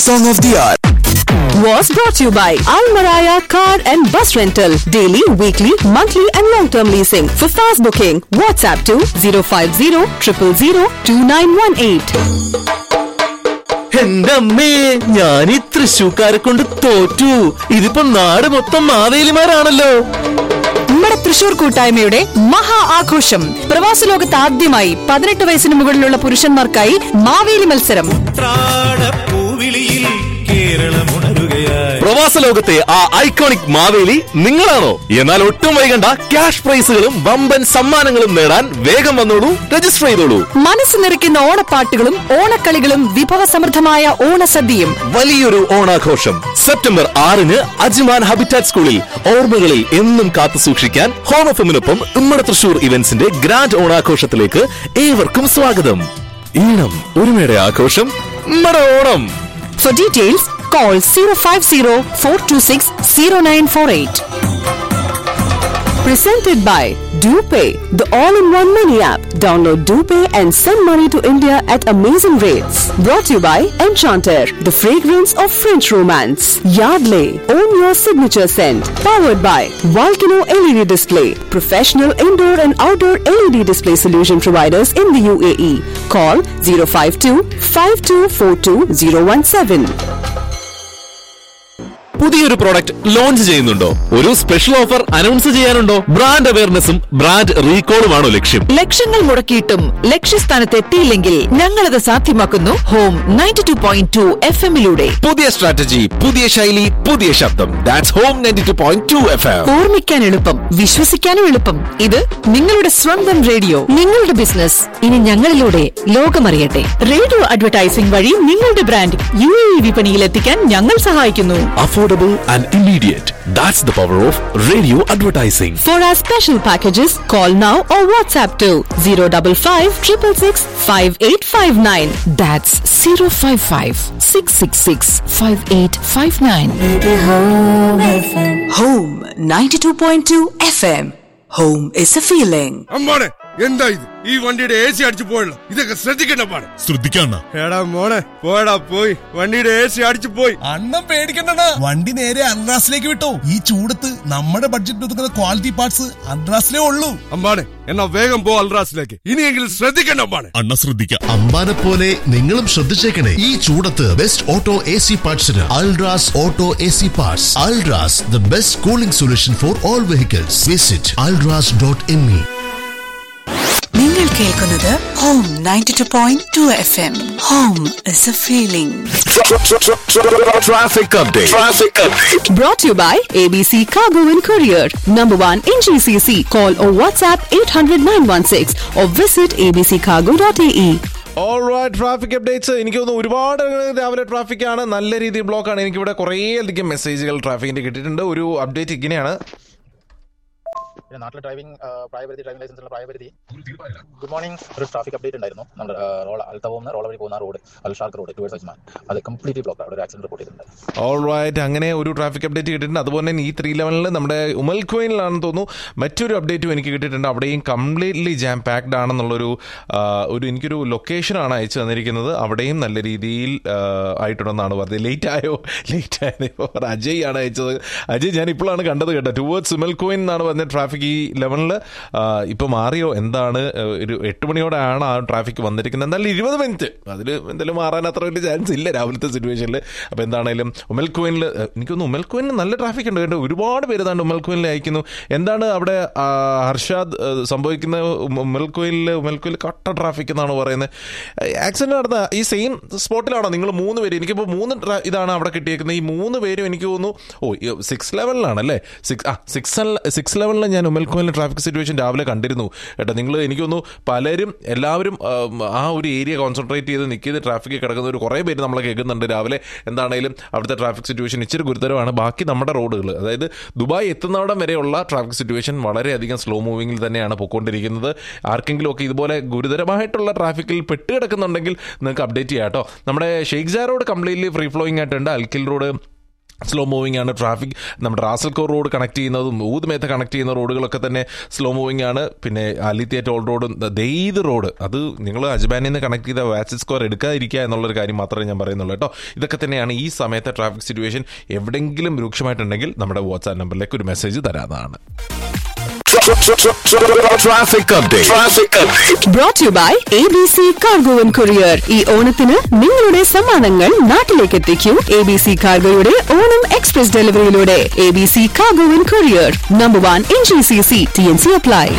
Song of the Hour. was brought to you by Al Maraya Car and Bus Rental. Daily, weekly, monthly, and long term leasing. For fast booking, WhatsApp to 050 000 2918. എന്റെ അമ്മേ ഞാൻ ഈ തൃശ്ശൂക്കാരെ കൊണ്ട് തോറ്റു ഇതിപ്പോ നാട് മൊത്തം മാവേലിമാരാണല്ലോ നമ്മുടെ തൃശൂർ കൂട്ടായ്മയുടെ മഹാ ആഘോഷം പ്രവാസ ലോകത്ത് ആദ്യമായി പതിനെട്ട് വയസ്സിന് മുകളിലുള്ള പുരുഷന്മാർക്കായി മാവേലി മത്സരം പൂവിളിയിൽ കേരളമുണരുകയായി പ്രവാസ ലോകത്തെ ആ ഐക്കോണിക് മാവേലി നിങ്ങളാണോ എന്നാൽ ഒട്ടും വൈകണ്ട ക്യാഷ് പ്രൈസുകളും വമ്പൻ സമ്മാനങ്ങളും നേടാൻ വേഗം വന്നോളൂ രജിസ്റ്റർ ചെയ്തോളൂ മനസ്സ് നിറയ്ക്കുന്ന ഓണപ്പാട്ടുകളും ഓണക്കളികളും വിഭവസമൃദ്ധമായ ഓണസദ്യയും വലിയൊരു ഓണാഘോഷം സെപ്റ്റംബർ ആറിന് അജ്മാൻ ഹാബിറ്റാറ്റ് സ്കൂളിൽ ഓർമ്മകളിൽ എന്നും കാത്തു സൂക്ഷിക്കാൻ ഹോം എഫിനൊപ്പം ഉമ്മട തൃശൂർ ഇവന്റ്സിന്റെ ഗ്രാൻഡ് ഓണാഘോഷത്തിലേക്ക് ഏവർക്കും സ്വാഗതം ഈണം ഒരുമയുടെ ആഘോഷം ഉമ്മട Onam For details, call 050 426 0948. Presented by DuPay, the all-in-one mini app. Download DuPay and send money to India at amazing rates. Brought to you by Enchanter, the fragrance of French romance. Yardley, own your signature scent. Powered by Volcano LED Display, professional indoor and outdoor LED display solution providers in the UAE. Call 052 5242 017. പുതിയൊരു product launch ചെയ്യുന്നുണ്ടോ ഒരു special offer announce ചെയ്യാനുണ്ടോ brand അവയർനെസ്സും brand റീകോളുമാണോ ലക്ഷ്യം ലക്ഷങ്ങൾ മുടക്കിയിട്ടും ലക്ഷ്യസ്ഥാനത്ത് എത്തിയില്ലെങ്കിൽ ഞങ്ങളത് സാധ്യമാക്കുന്നു home ninety two point two F എമ്മിലൂടെ പുതിയ സ്ട്രാറ്റജി പുതിയ ശൈലി പുതിയ ശബ്ദം that's home ninety two point two F M ഓർമ്മിക്കാൻ എളുപ്പം വിശ്വസിക്കാനും എളുപ്പം ഇത് നിങ്ങളുടെ സ്വന്തം റേഡിയോ നിങ്ങളുടെ ബിസിനസ് ഇനി ഞങ്ങളിലൂടെ ലോകമറിയട്ടെ റേഡിയോ അഡ്വർടൈസിംഗ് വഴി നിങ്ങളുടെ ബ്രാൻഡ് യു എ വിപണിയിൽ എത്തിക്കാൻ ഞങ്ങൾ സഹായിക്കുന്നു affordable and immediate. That's the power of radio advertising. For our special packages, call now or WhatsApp to 055 666 5859. That's 055 666 5859. Home 92.2 FM. Home is a feeling. അമ്മാണെ എന്താ ഇത് ഈ വണ്ടിയുടെ എ സി അടിച്ചു പോയല്ലോ ഇതൊക്കെ ശ്രദ്ധിക്കണ്ട പാടെ ശ്രദ്ധിക്കണ്ട എടാ മോളെ പോയടാ പോയി വണ്ടിയുടെ എ സി അടിച്ചു പോയി അണ്ണം പേടിക്കണ്ട വണ്ടി നേരെ അൺറാസിലേക്ക് വിട്ടോ ഈ ചൂടത്ത് നമ്മുടെ ബഡ്ജറ്റ് ഒതുക്കുന്ന ക്വാളിറ്റി പാർട്സ് അൺറാസിലേ ഉള്ളൂ അമ്പാണെ എന്നാ വേഗം പോ അൽറാസിലേക്ക് ഇനിയെങ്കിലും ശ്രദ്ധിക്കണ്ട അമ്പാണെ അണ്ണ ശ്രദ്ധിക്കാം അമ്പാനെ പോലെ നിങ്ങളും ശ്രദ്ധിച്ചേക്കണേ ഈ ചൂടത്ത് ബെസ്റ്റ് ഓട്ടോ എ സി പാർട്സിന് Ultras auto A C parts Ultras the best cooling solution for all vehicles visit Ultras dot M E നിങ്ങൾ കേൾക്കുന്നത് home 92.2 FM. Home is a feeling. Traffic update. Traffic update. Brought to you by ABC Cargo and Courier. Number one in GCC. Call or WhatsApp 800 916 or visit abccargo.ae. Alright traffic updates എനിക്ക് തോന്നുന്നു ഒരുപാട് രാവിലെ traffic ആണ് നല്ല രീതിയിൽ block ആണ് എനിക്കിവിടെ കുറേ അധികം മെസ്സേജുകൾ ട്രാഫിക്കിന്റെ കിട്ടിയിട്ടുണ്ട് ഒരു അപ്ഡേറ്റ് ഇങ്ങനെയാണ് പിന്നെ നാട്ടിലെ ഡ്രൈവിംഗ് പ്രായപരിധി ഡ്രൈവിംഗ് ലൈസൻസിലുള്ള പ്രായപരിധി ഗുഡ് മോർണിംഗ് ഒരു ട്രാഫിക് അപ്ഡേറ്റ് ഉണ്ടായിരുന്നു നമ്മുടെ റോൾ അൽത്തവന്ന് റോൾ വഴി പോകുന്ന road Al Sharq road towards Ajman അത് കംപ്ലീറ്റ്ലി ബ്ലോക്ക് അവിടെ ഒരു ആക്സിഡന്റ് റിപ്പോർട്ട് ചെയ്തിട്ടുണ്ട് ഓൾറൈറ്റ് അങ്ങനെ ഒരു ട്രാഫിക് അപ്ഡേറ്റ് കിട്ടിയിട്ടുണ്ട് അതുപോലെ തന്നെ ഈ ത്രീ ലെവനിൽ നമ്മുടെ ഉമൽ കോയിനിലാണെന്ന് തോന്നുന്നു മറ്റൊരു അപ്ഡേറ്റും എനിക്ക് കിട്ടിയിട്ടുണ്ട് അവിടെയും കംപ്ലീറ്റ്ലി ജാം പാക്ഡ് ആണെന്നുള്ളൊരു ആ, ഒരു എനിക്കൊരു ലൊക്കേഷനാണ് അയച്ചു തന്നിരിക്കുന്നത് അവിടെയും നല്ല രീതിയിൽ ആ, ആയിട്ടുണ്ടെന്നാണ് പറഞ്ഞത് ലേറ്റ് ആയോ ലേറ്റ് ആയോ അജയ് ആണ് അയച്ചത് അജയ് ഞാൻ ഇപ്പോഴാണ് കണ്ടത് കേട്ടോ ടുവേർഡ്സ് ഉമൽ കോയിൻ എന്നാണ് പറഞ്ഞ ട്രാഫിക് ഈ ലെവനിൽ ഇപ്പോൾ മാറിയോ എന്താണ് ആ, ഒരു എട്ട് മണിയോടെയാണ് ആ ട്രാഫിക് വന്നിരിക്കുന്നത് എന്നാലും ഇരുപത് മിനിറ്റ് അതിൽ എന്തായാലും മാറാൻ അത്ര വലിയ ചാൻസ് ഇല്ല രാവിലത്തെ സിറ്റുവേഷനിൽ അപ്പോൾ എന്താണേലും ഉമൽ കോയിനിൽ എനിക്കൊന്ന് ഉമൽ കോയിനിൽ നല്ല ട്രാഫിക് ഉണ്ട് കേട്ടോ ഒരുപാട് പേര് താണ്ട് ഉമൽ കോയിനിൽ അയക്കുന്നു എന്താണ് അവിടെ ആ, ഹർഷാദ് ആ, സംഭവിക്കുന്ന ഉം- ഉമൽ കോയിലിൽ ഉമൽ കോയിൽ കട്ട ട്രാഫിക് എന്നാണ് പറയുന്നത് ആക്സിഡന്റ് നടന്ന ഈ സെയിം സ്പോട്ടിലാണോ നിങ്ങൾ മൂന്ന് പേര് എനിക്കിപ്പോൾ മൂന്ന് ട്രാ- ഇതാണ് അവിടെ കിട്ടിയേക്കുന്നത് ഈ മൂന്ന് പേരും എനിക്ക് തോന്നുന്നു ഓ സിക്സ് ലെവലിലാണ് അല്ലേ സിക്സ് ആ സിക്സ് സിക്സ് ലെവലിൽ ഞാൻ ഉമൽ കോയിലിൽ ട്രാഫിക് സിറ്റുവേഷൻ രാവിലെ കണ്ടിരുന്നു കേട്ടോ നിങ്ങൾ എനിക്ക് തോന്നുന്നു പലരും എല്ലാവരും ആ, ആ ഒരു ഏരിയ കോൺസെൻട്രേറ്റ് ചെയ്ത് നിൽക്കിയത് ട്രാഫിക് കിടക്കുന്ന ഒരു കുറേ പേര് നമ്മളെ കേൾക്കുന്നുണ്ട് രാവിലെ എന്താണെങ്കിലും അവിടുത്തെ ട്രാഫിക് സിറ്റുവേഷൻ ഇച്ചിരി ഗുരുതരമാണ് ബാക്കി നമ്മുടെ റോഡുകൾ അതായത് ദുബായ് എത്തുന്നവിടം വരെയുള്ള ട്രാഫിക് സിറ്റുവേഷൻ വളരെയധികം സ്ലോ മൂവിങ്ങിൽ തന്നെയാണ് പോയിക്കൊണ്ടിരിക്കുന്നത് ആർക്കെങ്കിലും ഒക്കെ ഇതുപോലെ ഗുരുതരമായിട്ടുള്ള ട്രാഫിക്കിൽ പെട്ട് കിടക്കുന്നുണ്ടെങ്കിൽ നിങ്ങൾക്ക് അപ്ഡേറ്റ് ചെയ്യാം കേട്ടോ നമ്മുടെ ഷെയ്ഖ് ജാ റോഡ് കംപ്ലീറ്റ്ലി ഫ്രീ ഫ്ലോയിങ് ആയിട്ടുണ്ട് അൽക്കിൽ റോഡ് സ്ലോ മൂവിംഗ് ആണ് ട്രാഫിക് നമ്മുടെ റാസൽകോർ റോഡ് കണക്ട് ചെയ്യുന്നതും ഊതുമേത്ത കണക്ട് ചെയ്യുന്ന റോഡുകളൊക്കെ തന്നെ സ്ലോ മൂവിംഗ് ആണ് പിന്നെ അലിത്തിയ ടോൾ റോഡും ദെയ്ത് റോഡ് അത് നിങ്ങൾ അജ്ബാനിൽ നിന്ന് കണക്ട് ചെയ്ത വാച്ചിസ് സ്കോർ എടുക്കാതിരിക്കുക എന്നുള്ളൊരു കാര്യം മാത്രമേ ഞാൻ പറയുന്നുള്ളൂ കേട്ടോ ഇതൊക്കെ തന്നെയാണ് ഈ സമയത്തെ ട്രാഫിക് സിറ്റുവേഷൻ എവിടെയെങ്കിലും രൂക്ഷമായിട്ടുണ്ടെങ്കിൽ നമ്മുടെ വാട്സാപ്പ് നമ്പറിലേക്ക് ഒരു മെസ്സേജ് തരാതാണ് traffic update traffic update Brought to you by ABC Cargo and Courier. ഈ ഓണത്തിന് നിങ്ങളുടെ സമ്മാനങ്ങൾ നാട്ടിലേക്ക് എത്തിക്കൂ എ ബി സി കാർഗോയുടെ ഓണം എക്സ്പ്രസ് ഡെലിവറിയിലൂടെ A B C cargo and courier number one in G C C T N C apply